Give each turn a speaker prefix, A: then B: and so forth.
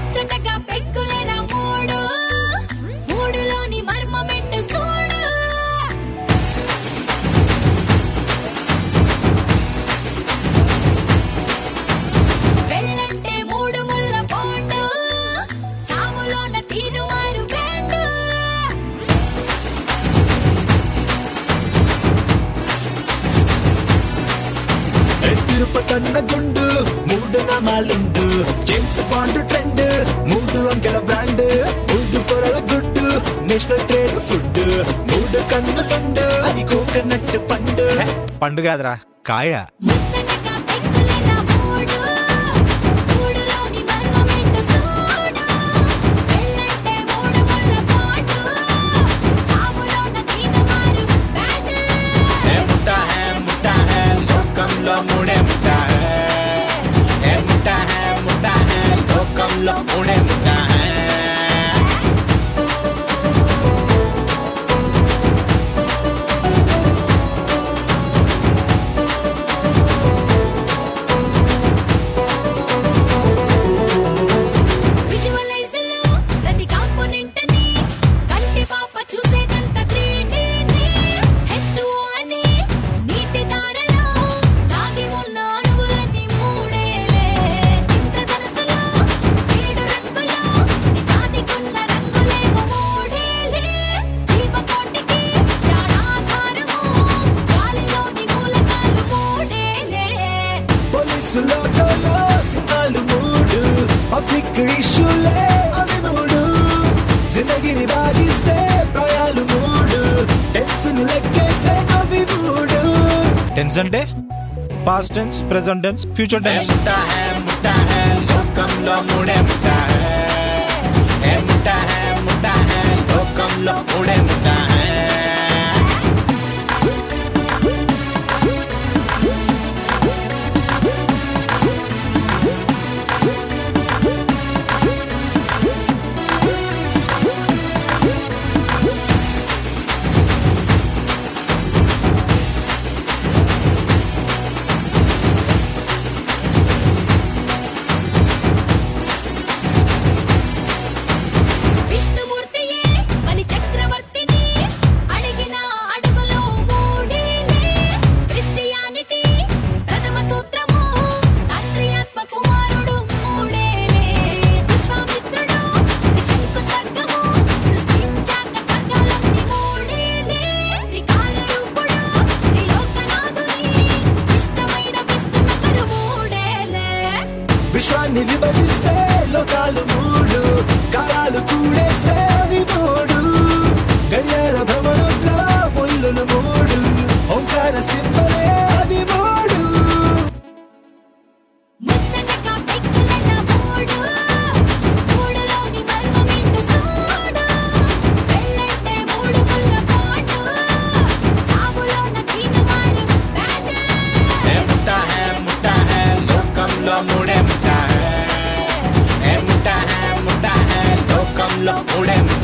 A: ముచ్చటగా పెక్కులేరా మూడు మూడులోని మర్మమెంటు చూడు వెళ్ళంటే మూడు ముళ్ళ పోటు చావులోన తీరువారు బేండు
B: తిరుపతన్న గుండు మూడు నామాలుండు జేమ్స్ బాండ్ ట్రెండ్ మూడు అంకెల బ్రాండ్ మూడు పొరల గుడ్డు నేషనల్ ట్రేడ్ ఫుడ్ మూడు కన్నులుండు అది కోకోనట్ పండు
C: పండు కాదురా కాయ
A: ముచ్చటగా పెక్కులేరా మూడు మూడులోని మర్మమెంటు చూడు వెళ్ళంటే మూడు ముళ్ళ పోటు చావులోన తీరువారు బేండు
B: ఏ ముట్ట హే ముట్ట హే లోకంలో మూడే ముట్ట హే ఏ ముట్ట హే ముట్ట హే లోకంలో మూడే ముట్ట హే
A: విజువలైజర్లో ప్రతి కాంపోనెంట్ ని కంటి పాప చూసేదంత 3D ని H2O అని నీటి ధారలో దాగి ఉన్న అణువులన్నీ మూడేలే ఇంద్రధనుసులో ఏడు రంగులో నిజానికున్న రంగులేమో మూడేలే జీవకోటికి ప్రాణాధారము గాలిలోని మూలకాలు మూడేలే
B: పోలీసులో డోలో సిగ్నల్ మూడు పబ్లిక్ ఇష్యూలే అవి మూడు జిందగిని బాగిస్తే ప్రయాలు మూడు టెన్షన్ లెక్కేస్తే అవి మూడు
C: టెన్స్ అంటే past tense present tense future tense
B: ముట్ట హే ముట్ట హే లోకంలో మూడే ముట్ట హే ఏ ముట్ట హే ముట్ట హే లోకంలో మూడే ముట్ట హే
A: విష్ణుమూర్తియే బలి చక్రవర్తిని అడిగిన అడుగులో మూడేలే క్రిస్టియానిటీ ప్రథమ సూత్రము తండ్రి ఆత్మ కుమారుడు మూడేలే విశ్వామిత్రుడు విశంకు సర్గము సృష్టించాక సర్గాలన్నీ మూడేలే త్రికార రూపుడు త్రిలోకనాథుని ఇష్టమైన విష్ణునగరు మూడేలే
B: విశ్వాన్ని విభజిస్తే లోకాలు మూడు కాలాలు కూడేస్తే అవి మూడు గడియార భ్రమణంలో ముళ్ళులు మూడు ఓంకార సింహలే అది మూడు
A: ముచ్చటగా పెక్కులన్న మూడు మూడులోని మర్మమెంటు చూడు వెళ్ళంటే మూడు ముళ్ళ పోటు చావులోన తీనుమారు బ్యాడ్
B: ఏ ముట్ట హే ముట్ట హే లోకంలో మూడే ముట్ట హే ఏ ముట్ట హే ముట్ట హే లోకంలో మూడే ముట్ట